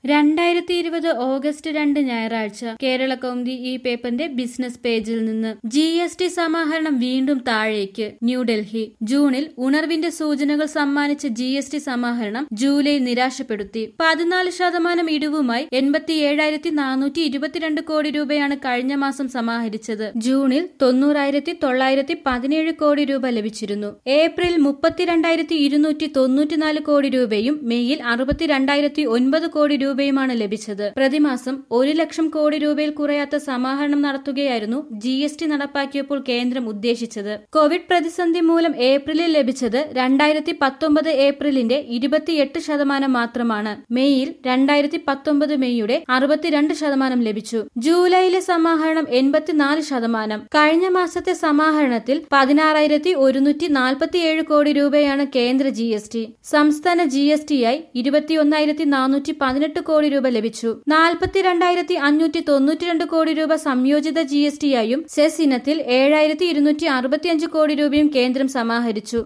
രണ്ടായിരത്തി ഇരുപത് ഓഗസ്റ്റ് രണ്ട് ഞായറാഴ്ച കേരള കൗമുദി ഈ പേപ്പറിന്റെ ബിസിനസ് പേജിൽ നിന്ന് ജി എസ് ടി സമാഹരണം വീണ്ടും താഴേക്ക് ന്യൂഡൽഹി ജൂണിൽ ഉണർവിന്റെ സൂചനകൾ സമ്മാനിച്ച ജി എസ് ടി സമാഹരണം ജൂലൈ നിരാശപ്പെടുത്തി പതിനാല് ശതമാനം ഇടിവുമായി എൺപത്തി ഏഴായിരത്തി നാനൂറ്റി ഇരുപത്തിരണ്ട് കോടി രൂപയാണ് കഴിഞ്ഞ മാസം സമാഹരിച്ചത് ജൂണിൽ തൊണ്ണൂറായിരത്തി തൊള്ളായിരത്തി പതിനേഴ് കോടി രൂപ ലഭിച്ചിരുന്നു ഏപ്രിൽ മുപ്പത്തിരണ്ടായിരത്തി ഇരുന്നൂറ്റി തൊണ്ണൂറ്റിനാല് കോടി രൂപയും മെയ്യിൽ അറുപത്തിരണ്ടായിരത്തി ഒൻപത് കോടി രൂപയുമാണ് ലഭിച്ചത് പ്രതിമാസം ഒരു ലക്ഷം കോടി രൂപയിൽ കുറയാത്ത സമാഹരണം നടത്തുകയായിരുന്നു ജി എസ് ടി നടപ്പാക്കിയപ്പോൾ കേന്ദ്രം ഉദ്ദേശിച്ചത് കോവിഡ് പ്രതിസന്ധി മൂലം ഏപ്രിലിൽ ലഭിച്ചത് രണ്ടായിരത്തി പത്തൊമ്പത് ഏപ്രിലിന്റെ ഇരുപത്തിയെട്ട് ശതമാനം മാത്രമാണ് മെയ്യിൽ രണ്ടായിരത്തി പത്തൊമ്പത് മെയ്യുടെ അറുപത്തിരണ്ട് ശതമാനം ലഭിച്ചു ജൂലൈയിലെ സമാഹരണം എൺപത്തിനാല് ശതമാനം കഴിഞ്ഞ മാസത്തെ സമാഹരണത്തിൽ പതിനാറായിരത്തി ഒരുന്നൂറ്റി നാൽപ്പത്തിയേഴ് കോടി രൂപയാണ് കേന്ദ്ര ജി എസ് ടി സംസ്ഥാന ജി എസ് ടിയായി ഇരുപത്തിയൊന്നായിരത്തി നാനൂറ്റി പതിനെട്ട് കോടി രൂപ ലഭിച്ചു നാൽപ്പത്തിരണ്ടായിരത്തി അഞ്ഞൂറ്റി തൊണ്ണൂറ്റിരണ്ട് കോടി രൂപ സംയോജിത ജി എസ് ടിയായും സെസ് ഇനത്തിൽ ഏഴായിരത്തി ഇരുന്നൂറ്റി അറുപത്തിയഞ്ച് കോടി രൂപയും കേന്ദ്രം സമാഹരിച്ചു